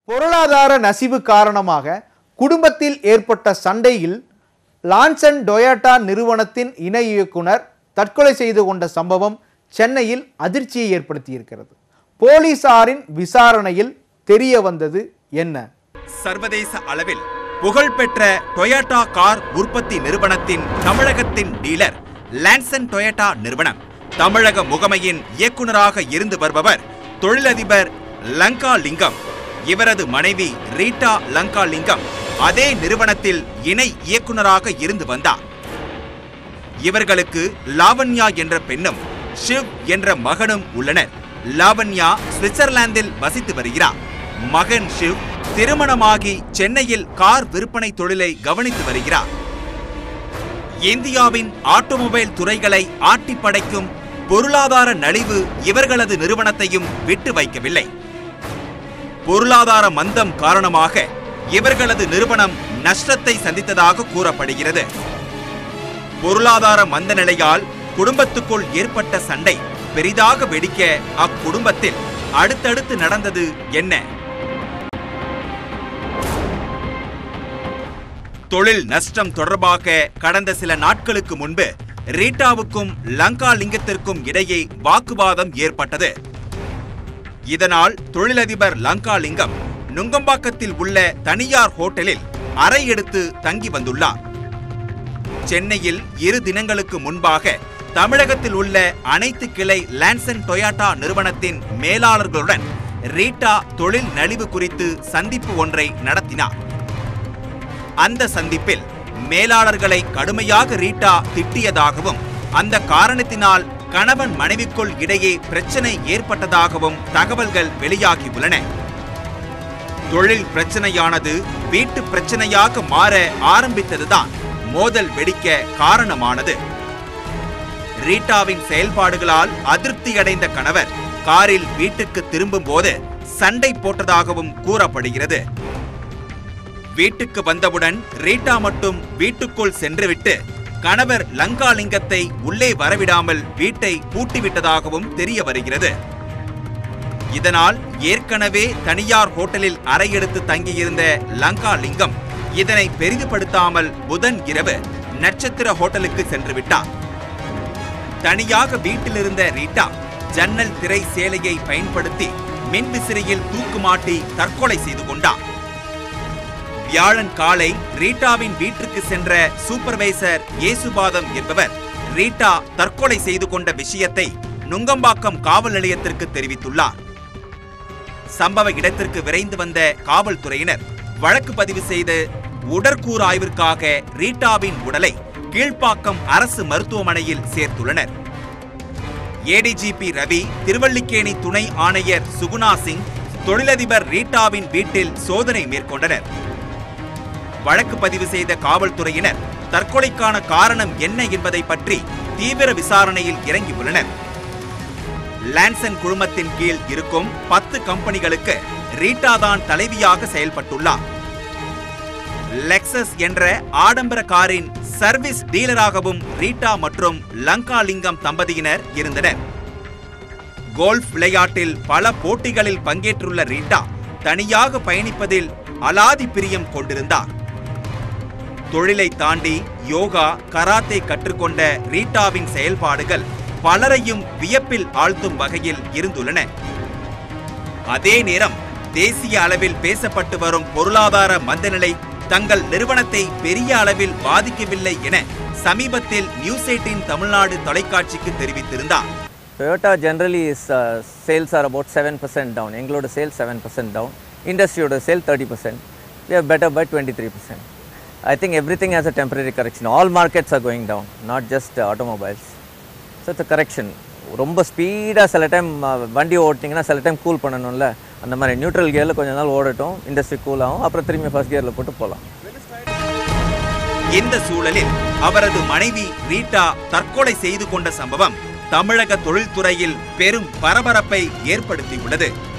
பொருளாதார நசிவு காரணமாக குடும்பத்தில் ஏற்பட்ட சண்டையில் லான்சன் டொயோட்டா நிறுவனத்தின் இணை இயக்குனர் தற்கொலை செய்து கொண்ட சம்பவம் சென்னையில் அதிர்ச்சியை ஏற்படுத்தியிருக்கிறது போலீசாரின் விசாரணையில் தெரிய வந்தது என்ன சர்வதேச அளவில் புகழ்பெற்ற டொயோட்டா கார் உற்பத்தி நிறுவனத்தின் தமிழகத்தின் டீலர் லான்சன் டொயோட்டா நிறுவனம் தமிழக முகமையின் இயக்குனராக இருந்து வருபவர் தொழிலதிபர் லங்கா லிங்கம் இவரது மனைவி ரீட்டா லங்கா லிங்கம் அதே நிறுவனத்தில் இணை இயக்குனராக இருந்து வந்தார் இவர்களுக்கு லாவண்யா என்ற பெண்ணும் ஷிவ் என்ற மகனும் உள்ளனர் லாவண்யா சுவிட்சர்லாந்தில் வசித்து வருகிறார் மகன் ஷிவ் திருமணமாகி சென்னையில் கார் விற்பனை தொழிலை கவனித்து வருகிறார் இந்தியாவின் ஆட்டோமொபைல் துறைகளை ஆட்டி படைக்கும் பொருளாதார நலிவு இவர்களது நிறுவனத்தையும் விட்டு வைக்கவில்லை பொருளாதார மந்தம் காரணமாக இவர்களது நிறுவனம் நஷ்டத்தை சந்தித்ததாக கூறப்படுகிறது பொருளாதார மந்த நிலையால் குடும்பத்துக்குள் ஏற்பட்ட சண்டை பெரிதாக வெடிக்க அக்குடும்பத்தில் அடுத்தடுத்து நடந்தது என்ன தொழில் நஷ்டம் தொடர்பாக கடந்த சில நாட்களுக்கு முன்பு ரீட்டாவுக்கும் லங்கா லிங்கத்திற்கும் இடையே வாக்குவாதம் ஏற்பட்டது இதனால் தொழிலதிபர் லங்கா லிங்கம் நுங்கம்பாக்கத்தில் உள்ள தனியார் ஹோட்டலில் அறை எடுத்து தங்கி வந்துள்ளார் சென்னையில் இரு தினங்களுக்கு முன்பாக தமிழகத்தில் உள்ள அனைத்து கிளை லான்சன் டொயாட்டா நிறுவனத்தின் மேலாளர்களுடன் ரீட்டா தொழில் நலிவு குறித்து சந்திப்பு ஒன்றை நடத்தினார் அந்த சந்திப்பில் மேலாளர்களை கடுமையாக ரீட்டா திட்டியதாகவும் அந்த காரணத்தினால் கணவன் மனைவிக்குள் இடையே பிரச்சனை ஏற்பட்டதாகவும் தகவல்கள் வெளியாகியுள்ளன தொழில் பிரச்சனையானது வீட்டு பிரச்சனையாக மாற ஆரம்பித்ததுதான் மோதல் வெடிக்க காரணமானது ரீட்டாவின் செயல்பாடுகளால் அதிருப்தியடைந்த கணவர் காரில் வீட்டுக்கு திரும்பும் போது சண்டை போட்டதாகவும் கூறப்படுகிறது வீட்டுக்கு வந்தவுடன் ரீட்டா மட்டும் வீட்டுக்குள் சென்றுவிட்டு கணவர் லங்காலிங்கத்தை உள்ளே வரவிடாமல் வீட்டை பூட்டிவிட்டதாகவும் தெரிய வருகிறது இதனால் ஏற்கனவே தனியார் ஹோட்டலில் அறை எடுத்து தங்கியிருந்த லங்கா லிங்கம் இதனை பெரிதுபடுத்தாமல் புதன் இரவு நட்சத்திர ஹோட்டலுக்கு சென்று விட்டார் தனியாக வீட்டிலிருந்த ரீட்டா ஜன்னல் திரை சேலையை பயன்படுத்தி மின்விசிறியில் தூக்குமாட்டி தற்கொலை செய்து கொண்டார் வியாழன் காலை ரீட்டாவின் வீட்டிற்கு சென்ற சூப்பர்வைசர் ஏசுபாதம் என்பவர் ரீட்டா தற்கொலை செய்து கொண்ட விஷயத்தை நுங்கம்பாக்கம் காவல் நிலையத்திற்கு தெரிவித்துள்ளார் சம்பவ இடத்திற்கு விரைந்து வந்த காவல்துறையினர் வழக்கு பதிவு செய்து உடற்கூறு ஆய்விற்காக ரீட்டாவின் உடலை கீழ்ப்பாக்கம் அரசு மருத்துவமனையில் சேர்த்துள்ளனர் ஏடிஜிபி ரவி திருவல்லிக்கேணி துணை ஆணையர் சுகுணா சிங் தொழிலதிபர் ரீட்டாவின் வீட்டில் சோதனை மேற்கொண்டனர் வழக்கு பதிவு செய்த காவல்துறையினர் தற்கொலைக்கான காரணம் என்ன என்பதை பற்றி தீவிர விசாரணையில் இறங்கியுள்ளனர் லான்சன் குழுமத்தின் கீழ் இருக்கும் பத்து கம்பெனிகளுக்கு ரீட்டா தான் தலைவியாக செயல்பட்டுள்ளார் லெக்சஸ் என்ற ஆடம்பர காரின் சர்வீஸ் டீலராகவும் ரீட்டா மற்றும் லங்கா லிங்கம் தம்பதியினர் இருந்தனர் கோல்ஃப் விளையாட்டில் பல போட்டிகளில் பங்கேற்றுள்ள ரீட்டா தனியாக பயணிப்பதில் அலாதி பிரியம் கொண்டிருந்தார் தொழிலை தாண்டி யோகா கராத்தே கற்றுக்கொண்ட ரீட்டாவின் செயல்பாடுகள் பலரையும் வியப்பில் ஆழ்த்தும் வகையில் இருந்துள்ளன அதே நேரம் தேசிய அளவில் பேசப்பட்டு வரும் பொருளாதார மந்தநிலை தங்கள் நிறுவனத்தை பெரிய அளவில் பாதிக்கவில்லை என சமீபத்தில் நியூஸ் எயிட்டின் தமிழ்நாடு தொலைக்காட்சிக்கு தெரிவித்திருந்தார் Toyota generally is uh, sales are about 7% down. எங்களோட sales 7% down. இண்டஸ்ட்ரியோட sale 30%. We are better by 23%. I think everything has a temporary correction. All markets are going down, not just uh, automobiles. So it's a correction. ரொம்ப ஸ்பீடாக சில time வண்டி ஓட்டிங்கன்னா சில time cool பண்ணணும்ல அந்த மாதிரி நியூட்ரல் கியரில் கொஞ்ச நாள் ஓடட்டும் இண்டஸ்ட்ரி கூல் ஆகும் அப்புறம் திரும்பி ஃபர்ஸ்ட் கியரில் போட்டு போகலாம் இந்த சூழலில் அவரது மனைவி ரீட்டா தற்கொலை செய்து கொண்ட சம்பவம் தமிழக தொழில்துறையில் பெரும் பரபரப்பை ஏற்படுத்தியுள்ளது